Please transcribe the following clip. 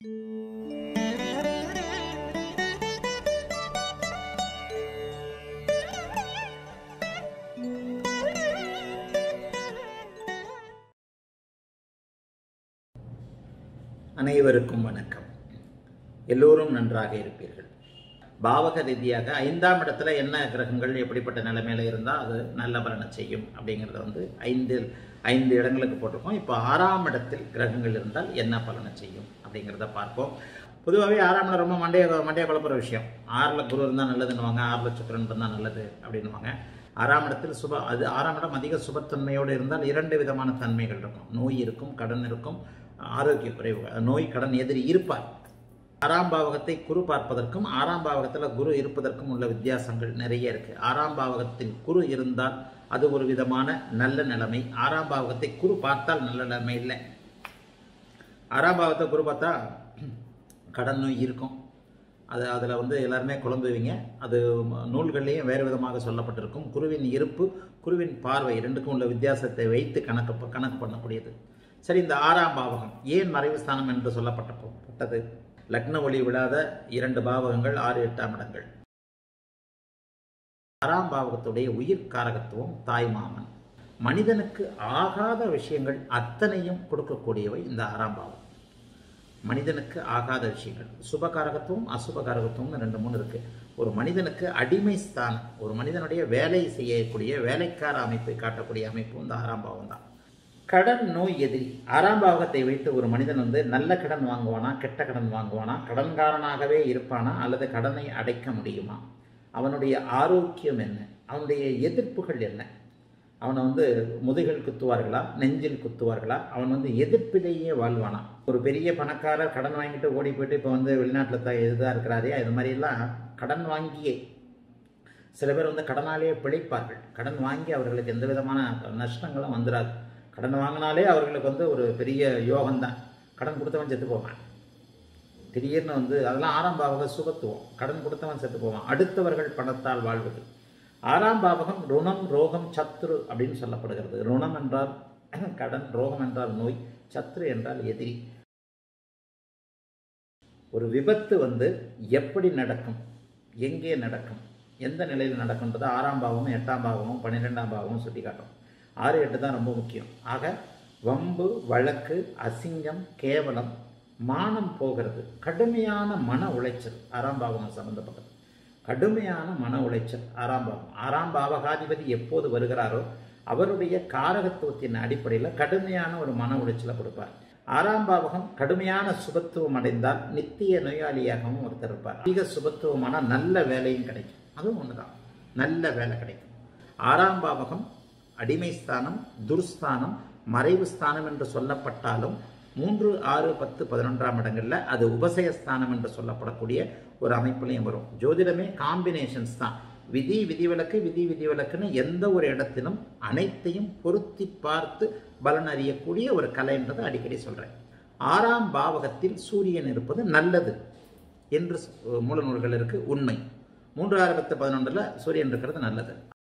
அனைவருக்கும் வணக்கம் எல்லோரும் நன்றாக இருப்பீர்கள் பாவக ரீதியாக ஐந்தாம் இடத்துல என்ன கிரகங்கள் எப்படிப்பட்ட நிலைமையில இருந்தால் அது நல்ல பலனை செய்யும் அப்படிங்கிறத வந்து ஐந்து ஐந்து இடங்களுக்கு போட்டிருக்கோம் இப்போ ஆறாம் இடத்தில் கிரகங்கள் இருந்தால் என்ன பலனை செய்யும் அப்படிங்கிறத பார்ப்போம் பொதுவாகவே ஆறாம் இடம் ரொம்ப மண்டைய மண்டைய குழப்புற விஷயம் ஆறில் குரு இருந்தால் நல்லதுன்னுவாங்க ஆறில் சுக்கரன் இருந்தால் நல்லது அப்படின்னுவாங்க ஆறாம் இடத்தில் சுப அது ஆறாம் இடம் அதிக சுபத்தன்மையோடு இருந்தால் இரண்டு விதமான தன்மைகள் இருக்கும் நோய் இருக்கும் கடன் இருக்கும் ஆரோக்கிய குறைவு நோய் கடன் எதிரி இருப்பார் ஆறாம் பாவகத்தை குரு பார்ப்பதற்கும் ஆறாம் பாவகத்தில் குரு இருப்பதற்கும் உள்ள வித்தியாசங்கள் நிறைய இருக்கு ஆறாம் பாவகத்தில் குரு இருந்தால் அது ஒரு விதமான நல்ல நிலைமை ஆறாம் பாவகத்தை குரு பார்த்தால் நல்ல நிலைமை இல்லை ஆறாம் பாவத்தை குரு பார்த்தா கடன் நோய் இருக்கும் அது அதில் வந்து எல்லாருமே குழம்புவீங்க அது நூல்கள்லேயும் வேறு விதமாக சொல்லப்பட்டிருக்கும் குருவின் இருப்பு குருவின் பார்வை ரெண்டுக்கும் உள்ள வித்தியாசத்தை வைத்து கணக்கு கணக்கு பண்ணக்கூடியது சரி இந்த ஆறாம் பாவகம் ஏன் மறைவு ஸ்தானம் என்று சொல்லப்பட்டது லக்ன ஒளி விழாத இரண்டு பாவகங்கள் ஆறு எட்டாம் இடங்கள் ஆறாம் பாவகத்துடைய உயிர் காரகத்துவம் தாய் மாமன் மனிதனுக்கு ஆகாத விஷயங்கள் அத்தனையும் கொடுக்கக்கூடியவை இந்த ஆறாம் பாவம் மனிதனுக்கு ஆகாத விஷயங்கள் சுபகாரகத்துவம் அசுபகாரகத்துவம் ரெண்டு மூணு இருக்கு ஒரு மனிதனுக்கு அடிமை ஸ்தானம் ஒரு மனிதனுடைய வேலை செய்யக்கூடிய வேலைக்கார அமைப்பை காட்டக்கூடிய அமைப்பு இந்த ஆறாம் பாவம் தான் கடன் நோய் எதிரி ஆறாம் பாவகத்தை வைத்து ஒரு மனிதன் வந்து நல்ல கடன் வாங்குவானா கெட்ட கடன் வாங்குவானா கடன்காரனாகவே இருப்பானா அல்லது கடனை அடைக்க முடியுமா அவனுடைய ஆரோக்கியம் என்ன அவனுடைய எதிர்ப்புகள் என்ன அவனை வந்து முதுகில் குத்துவார்களா நெஞ்சில் குத்துவார்களா அவன் வந்து எதிர்ப்பிலேயே வாழ்வானா ஒரு பெரிய பணக்காரர் கடன் வாங்கிட்டு ஓடி போயிட்டு இப்போ வந்து வெளிநாட்டில் தான் இதுதான் இருக்கிறாரே அது மாதிரிலாம் கடன் வாங்கியே சில பேர் வந்து கடனாலேயே பிழைப்பார்கள் கடன் வாங்கி அவர்களுக்கு எந்த விதமான நஷ்டங்களும் வந்துடாது கடன் வாங்கினாலே அவர்களுக்கு வந்து ஒரு பெரிய யோகம்தான் கடன் கொடுத்தவன் செத்து போவான் திடீர்னு வந்து அதெல்லாம் ஆறாம் பாவக சுகத்துவம் கடன் கொடுத்தவன் செத்து போவான் அடுத்தவர்கள் பணத்தால் வாழ்வது ஆறாம் பாவகம் ருணம் ரோகம் சத்ரு அப்படின்னு சொல்லப்படுகிறது ருணம் என்றால் கடன் ரோகம் என்றால் நோய் சத்ரு என்றால் எதிரி ஒரு விபத்து வந்து எப்படி நடக்கும் எங்கே நடக்கும் எந்த நிலையில் நடக்கும்ன்றது ஆறாம் பாவமும் எட்டாம் பாவமும் பன்னிரெண்டாம் பாவமும் சுட்டி காட்டும் ஆறு எட்டு தான் ரொம்ப முக்கியம் ஆக வம்பு வழக்கு அசிங்கம் கேவலம் மானம் போகிறது கடுமையான மன உளைச்சல் ஆறாம் பாவம் சம்பந்தப்பட்டது கடுமையான மன உளைச்சல் ஆறாம் பாவம் ஆறாம் பாவகாதிபதி எப்போது வருகிறாரோ அவருடைய காரகத்துவத்தின் அடிப்படையில் கடுமையான ஒரு மன உளைச்சலை கொடுப்பார் ஆறாம் பாவகம் கடுமையான சுபத்துவம் அடைந்தால் நித்திய நோயாளியாகவும் ஒருத்தர் இருப்பார் அதிக சுபத்துவமான நல்ல வேலையும் கிடைக்கும் அதுவும் ஒண்ணுதான் நல்ல வேலை கிடைக்கும் ஆறாம் பாவகம் அடிமை ஸ்தானம் துர்ஸ்தானம் மறைவு ஸ்தானம் என்று சொல்லப்பட்டாலும் மூன்று ஆறு பத்து பதினொன்றாம் இடங்கள்ல அது உபசயஸ்தானம் என்று சொல்லப்படக்கூடிய ஒரு அமைப்புலையும் வரும் ஜோதிடமே காம்பினேஷன்ஸ் தான் விதி விதிவிலக்கு விதி விதிவிலக்குன்னு எந்த ஒரு இடத்திலும் அனைத்தையும் பொருத்தி பார்த்து பலன் அறியக்கூடிய ஒரு கலைன்றதை அடிக்கடி சொல்றேன் ஆறாம் பாவகத்தில் சூரியன் இருப்பது நல்லது என்று மூல நூல்கள் இருக்கு உண்மை மூன்று ஆறு பத்து பதினொன்றில் சூரியன் இருக்கிறது நல்லது